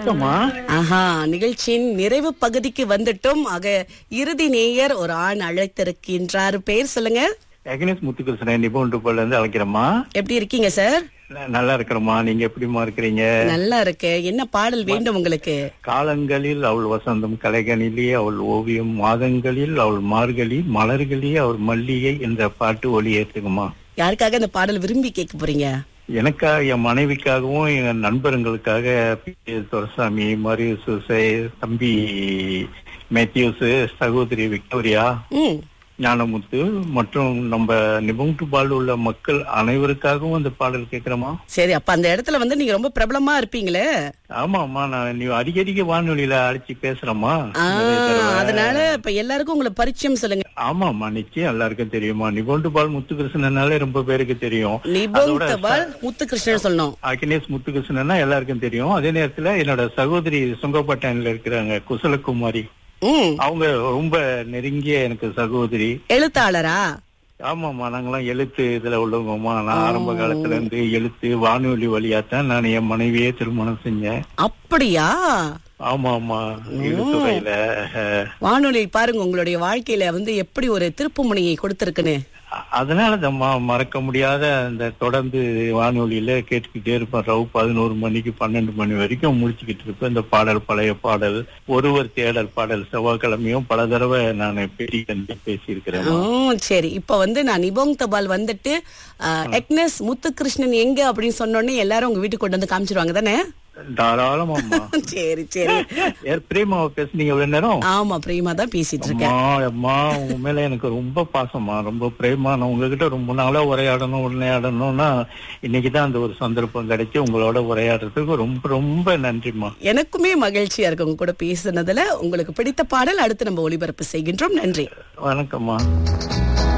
வணக்கம்மா ஆஹா நிகழ்ச்சியின் நிறைவு பகுதிக்கு வந்துட்டோம் ஆக இறுதி நேயர் ஒரு ஆண் அழைத்திருக்கின்றார் பேர் சொல்லுங்க அக்னேஷ் முத்துகிருஷ்ணன் நிபுணர் இருந்து அழைக்கிறேம்மா எப்படி இருக்கீங்க சார் ந- நல்லா இருக்கிறோம்மா நீங்க எப்படிமா இருக்கிறீங்க நல்லா இருக்கு என்ன பாடல் வேண்டும் உங்களுக்கு காலங்களில் அவள் வசந்தம் கலைகனிலே அவள் ஓவியம் மாதங்களில் அவள் மார்கழி மலர்களே அவள் மல்லிகை என்ற பாட்டு ஒளி ஏற்றுக்குமா யாருக்காக இந்த பாடல் விரும்பி கேட்க போறீங்க எனக்காக என் மனைவிக்காகவும் என் நண்பர்களுக்காக பி. எஸ். துரைசாமி மரியஸ் தம்பி மேத்யூஸ் சகோதரி விக்டோரியா ம் ஞானமுத்து மற்றும் நம்ம நிபுணத்து பால் உள்ள மக்கள் அனைவருக்காகவும் அந்த பாடல் கேட்கிறோமா சரி அப்ப அந்த இடத்துல வந்து நீங்க ரொம்ப பிரபலமா இருப்பீங்களே ஆமாம்மா நான் நீ அடிக்கடிக்கு வானொலியில அழைச்சி பேசுறேம்மா ஆ, அதனால இப்ப எல்லாருக்கும் உங்களுக்கு பரிச்சயம் சொல்லுங்க ஆமாம்மா நிச்சயம் எல்லாருக்கும் தெரியுமா நிபுணத்து பால் முத்துகிருஷ்ணனாலே ரொம்ப பேருக்கு தெரியும் நிபம் தபால் முத்துகிருஷ்ணன் சொல்லணும் அகினேஷ் முத்துகிருஷ்ணன்னா எல்லாருக்கும் தெரியும் அதே நேரத்துல என்னோட சகோதரி சுங்கப்பட்டாணில இருக்கிறாங்க குசலகுமாரி ம் அவங்க ரொம்ப நெருங்கிய எனக்கு சகோதரி எழுத்தாளரா ஆமாம்மா நாங்கெல்லாம் எழுத்து இதுல உள்ளவங்கம்மா நான் ஆரம்ப காலத்துல இருந்து எழுத்து வானொலி வழியாத்தான் நான் என் மனைவியே திருமணம் செஞ்சேன் அப்படியா ஆமா ஆமா எழுத்துறையில அஹ், வானொலி பாருங்க உங்களுடைய வாழ்க்கையில வந்து எப்படி ஒரு திருப்பு முனையை கொடுத்திருக்குன்னு அ- அதனால தம்மா மறக்க முடியாத அந்த தொடர்ந்து வானொலியில கேட்டுக்கிட்டே இருப்பேன் ரவு பதினோரு மணிக்கு பன்னெண்டு மணி வரைக்கும் முடிச்சுக்கிட்டு இருப்பேன் இந்த பாடல் பழைய பாடல் ஒருவர் தேடல் பாடல் செவ்வாய்க்கிழமையும் பல தடவை நான் பேட்டி கண்டு பேசியிருக்கிறேன் ஓ சரி இப்ப வந்து நான் நிபோங் தபால் வந்துட்டு அஹ், எக்னஸ் முத்துகிருஷ்ணன் எங்க அப்படின்னு சொன்னோடனே எல்லாரும் உங்க வீட்டுக்கு கொண்டு வந்து காமிச்சிருவாங்க தானே தாராளமாம்மா சரி சரி ஏ, பிரேமாவை பேசுனீங்க இவ்வளவு நேரம் ஆமா பிரியமா தான் பேசிட்டு இருக்கேன் அம்மா அம்மா உங்க மேல எனக்கு ரொம்ப பாசமா ரொம்ப பிரேமா நான் உங்ககிட்ட ரொம்ப நாளா உரையாடணும் உரையாடணும்னா இன்னைக்குதான் அந்த ஒரு சந்தர்ப்பம் கிடைச்சு உங்களோட உரையாடுறதுக்கு ரொம்ப ரொம்ப நன்றிம்மா எனக்குமே மகிழ்ச்சியா இருக்கு உங்க கூட பேசுனதுல உங்களுக்கு பிடித்த பாடல் அடுத்து நம்ம ஒளிபரப்பு செய்கின்றோம் நன்றி வணக்கம்மா